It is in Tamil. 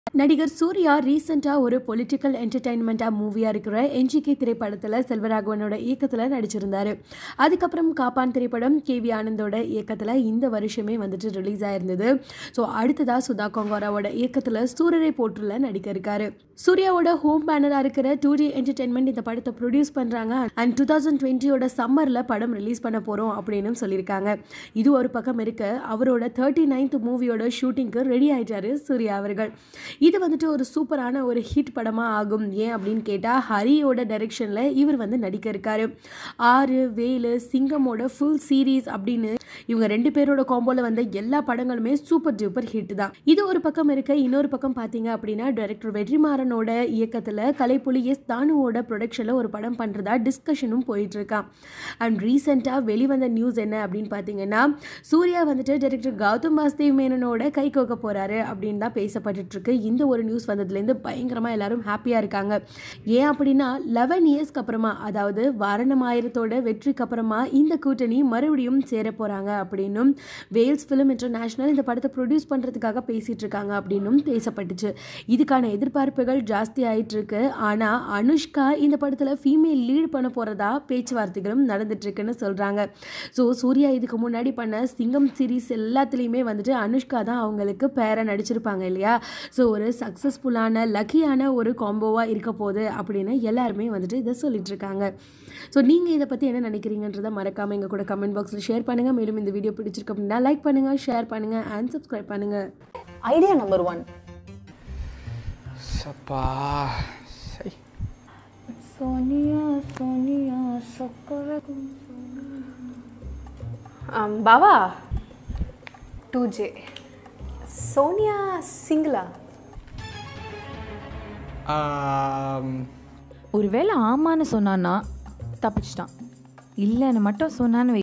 நடிகர் சூர்யா ரீசெண்டாக ஒரு பொலிட்டிக்கல் என்டர்டைன்மெண்ட்டாக மூவியாக இருக்கிற என்ஜிகே திரைப்படத்தில் செல்வராகவனோட இயக்கத்தில் நடிச்சிருந்தாரு அதுக்கப்புறம் காப்பான் திரைப்படம் கேவி ஆனந்தோட இயக்கத்தில் இந்த வருஷமே வந்துட்டு ரிலீஸ் ஆயிருந்தது ஸோ அடுத்ததாக சுதா கொங்கோராவோட இயக்கத்தில் சூரரை போற்றுல நடிக்க இருக்காரு சூர்யாவோட ஹோம் பேனராக இருக்கிற டூ டி என்டர்டைன்மெண்ட் இந்த படத்தை ப்ரொடியூஸ் பண்ணுறாங்க அண்ட் டூ தௌசண்ட் டுவெண்ட்டியோட சம்மரில் படம் ரிலீஸ் பண்ண போகிறோம் அப்படின்னு சொல்லியிருக்காங்க இது ஒரு பக்கம் இருக்க அவரோட தேர்ட்டி நைன்த் மூவியோட ஷூட்டிங்க்கு ரெடி ஆயிட்டாரு சூர்யா அவர்கள் இது வந்துட்டு ஒரு சூப்பரான ஒரு ஹிட் படமாக ஆகும் ஏன் அப்படின்னு கேட்டால் ஹரியோட டைரெக்ஷனில் இவர் வந்து நடிக்க இருக்காரு ஆறு வேலு சிங்கமோட ஃபுல் சீரீஸ் அப்படின்னு இவங்க ரெண்டு பேரோட காம்போல வந்த எல்லா படங்களுமே சூப்பர் டூப்பர் ஹிட் தான் இது ஒரு பக்கம் இருக்க இன்னொரு பக்கம் பார்த்தீங்க அப்படின்னா டைரக்டர் வெற்றிமாறனோட இயக்கத்தில் கலைப்புலி எஸ் தானுவோட ப்ரொடக்ஷனில் ஒரு படம் பண்ணுறதா டிஸ்கஷனும் போயிட்டு இருக்கான் அண்ட் ரீசெண்டாக வெளிவந்த நியூஸ் என்ன அப்படின்னு பார்த்தீங்கன்னா சூர்யா வந்துட்டு டைரக்டர் கௌதம் வாசுதேவ் மேனனோட கை கோக்க போகிறாரு அப்படின்னு தான் பேசப்பட்டுட்டு இருக்கு இந்த ஒரு நியூஸ் வந்ததுலேருந்து பயங்கரமாக எல்லாரும் ஹாப்பியாக இருக்காங்க ஏன் அப்படின்னா லெவன் இயர்ஸ்க்கு அப்புறமா அதாவது வாரணமாயிரத்தோட வெற்றிக்கு அப்புறமா இந்த கூட்டணி மறுபடியும் சேர போகிறாங்க அப்படின்னும் வேல்ஸ் ஃபிலிம் இன்டர்நேஷ்னல் இந்த படத்தை ப்ரொடியூஸ் பண்ணுறதுக்காக பேசிகிட்டு இருக்காங்க அப்படின்னும் பேசப்பட்டுச்சு இதுக்கான எதிர்பார்ப்புகள் ஜாஸ்தி ஆயிட்டு இருக்கு ஆனால் அனுஷ்கா இந்த படத்தில் ஃபீமேல் லீட் பண்ண போகிறதா பேச்சுவார்த்தைகளும் நடந்துட்டு இருக்குன்னு சொல்கிறாங்க ஸோ சூர்யா இதுக்கு முன்னாடி பண்ண சிங்கம் சீரீஸ் எல்லாத்துலேயுமே வந்துட்டு அனுஷ்கா தான் அவங்களுக்கு பேரை நடிச்சிருப்பாங்க இல்லையா ஸோ ஒரு சக்ஸஸ்ஃபுல்லான லக்கியான ஒரு காம்போவாக இருக்க போகுது அப்படின்னு எல்லாருமே வந்துட்டு இதை சொல்லிட்டு இருக்காங்க ஸோ நீங்கள் இதை பற்றி என்ன நினைக்கிறீங்கன்றதை மறக்காமல் எங்கள் கூட கமெண்ட் பாக்ஸில் ஷேர் பண்ணுங்கள் மேலும் இந்த வீடியோ பிடிச்சிருக்கு அப்படின்னா லைக் பண்ணுங்கள் ஷேர் பண்ணுங்கள் அண்ட் சப்ஸ்கிரைப் பண்ணுங்கள் ஐடியா நம்பர் ஒன் சப்பா சை சோனியா சோனியா சொக்கரகம் பாவா டூ ஜே சோனியா சிங்கிளா ஆம், ஒருவேளை ஆமான்னு சொன்னான்னா தப்பிச்சிட்டான் இல்லைன்னு மட்டும் சொன்னான்னு வை